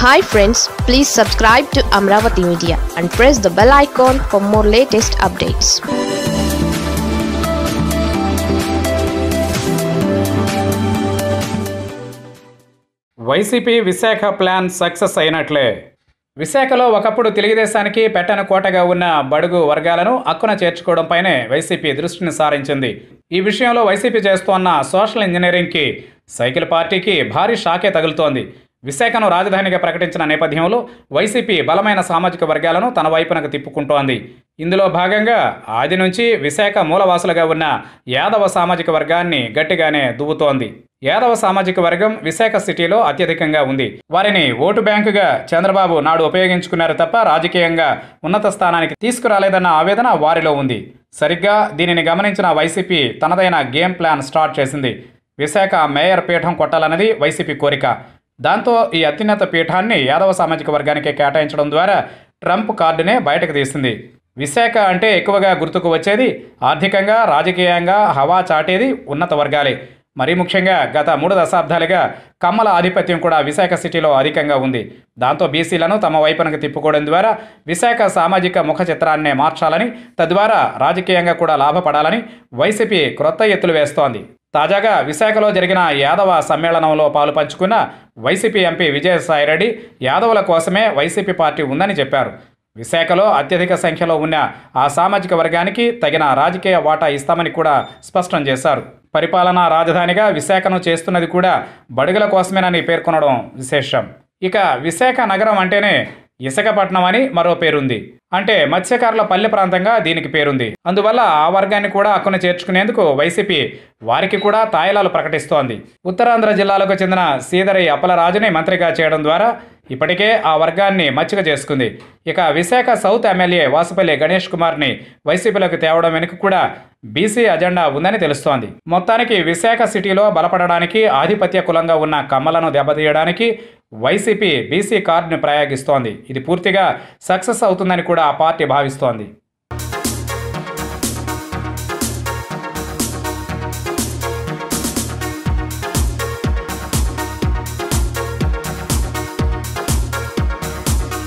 hi friends please subscribe to Amaravati media and press the bell icon for more latest updates YCP Visakha plan success అయినట్లే విశాఖలో ఒకప్పుడు తెలుగుదేశానికి పెట్టన కోటగా ఉన్న బడుగు వర్గాలను అక్కున చేర్చుకోవడంపైనే వైసీపీ దృష్టిని సారించింది ఈ విషయంలో వైసీపీ చేస్తోన్న సోషల్ ఇంజనీరింగ్కి సైకిల్ పార్టీకి భారీ షాకే తగులుతోంది విశాఖను రాజధానిగా ప్రకటించిన నేపథ్యంలో వైసీపీ బలమైన సామాజిక వర్గాలను తన వైపునకు తిప్పుకుంటోంది ఇందులో భాగంగా ఆది నుంచి విశాఖ మూలవాసులుగా ఉన్న యాదవ సామాజిక వర్గాన్ని గట్టిగానే దువ్వుతోంది యాదవ సామాజిక వర్గం విశాఖ సిటీలో అత్యధికంగా ఉంది వారిని ఓటు బ్యాంకుగా చంద్రబాబు నాడు ఉపయోగించుకున్నారు తప్ప రాజకీయంగా ఉన్నత స్థానానికి తీసుకురాలేదన్న ఆవేదన వారిలో ఉంది సరిగ్గా దీనిని గమనించిన వైసీపీ తనదైన గేమ్ ప్లాన్ స్టార్ట్ చేసింది విశాఖ మేయర్ పీఠం కొట్టాలన్నది వైసీపీ కోరిక దాంతో ఈ అత్యున్నత పీఠాన్ని యాదవ సామాజిక వర్గానికి కేటాయించడం ద్వారా ట్రంప్ కార్డునే బయటకు తీసింది విశాఖ అంటే ఎక్కువగా గుర్తుకు వచ్చేది ఆర్థికంగా రాజకీయంగా హవా చాటేది ఉన్నత వర్గాలే మరీ ముఖ్యంగా గత మూడు దశాబ్దాలుగా కమ్మల ఆధిపత్యం కూడా విశాఖ సిటీలో అధికంగా ఉంది దాంతో బీసీలను తమ వైపునకు తిప్పుకోవడం ద్వారా విశాఖ సామాజిక ముఖ చిత్రాన్నే మార్చాలని తద్వారా రాజకీయంగా కూడా లాభపడాలని వైసీపీ క్రొత్త ఎత్తులు వేస్తోంది తాజాగా విశాఖలో జరిగిన యాదవ సమ్మేళనంలో పాలు పంచుకున్న వైసీపీ ఎంపీ విజయసాయిరెడ్డి యాదవుల కోసమే వైసీపీ పార్టీ ఉందని చెప్పారు విశాఖలో అత్యధిక సంఖ్యలో ఉన్న ఆ సామాజిక వర్గానికి తగిన రాజకీయ వాటా ఇస్తామని కూడా స్పష్టం చేశారు పరిపాలనా రాజధానిగా విశాఖను చేస్తున్నది కూడా బడుగుల కోసమేనని పేర్కొనడం విశేషం ఇక విశాఖ నగరం అంటేనే ఇసుకపట్నం అని మరో పేరుంది అంటే మత్స్యకారుల పల్లె ప్రాంతంగా దీనికి పేరుంది అందువల్ల ఆ వర్గాన్ని కూడా హక్కును చేర్చుకునేందుకు వైసీపీ వారికి కూడా తాయిలాలు ప్రకటిస్తోంది ఉత్తరాంధ్ర జిల్లాలకు చెందిన సీదరి అప్పలరాజుని మంత్రిగా చేయడం ద్వారా ఇప్పటికే ఆ వర్గాన్ని మచ్చిక చేసుకుంది ఇక విశాఖ సౌత్ ఎమ్మెల్యే వాసుపల్లి గణేష్ కుమార్ని వైసీపీలోకి తేవడం వెనుక కూడా బీసీ అజెండా ఉందని తెలుస్తోంది మొత్తానికి విశాఖ సిటీలో బలపడడానికి ఆధిపత్య కులంగా ఉన్న కమ్మలను దెబ్బతీయడానికి వైసీపీ బీసీ కార్డును ప్రయోగిస్తోంది ఇది పూర్తిగా సక్సెస్ అవుతుందని కూడా ఆ పార్టీ భావిస్తోంది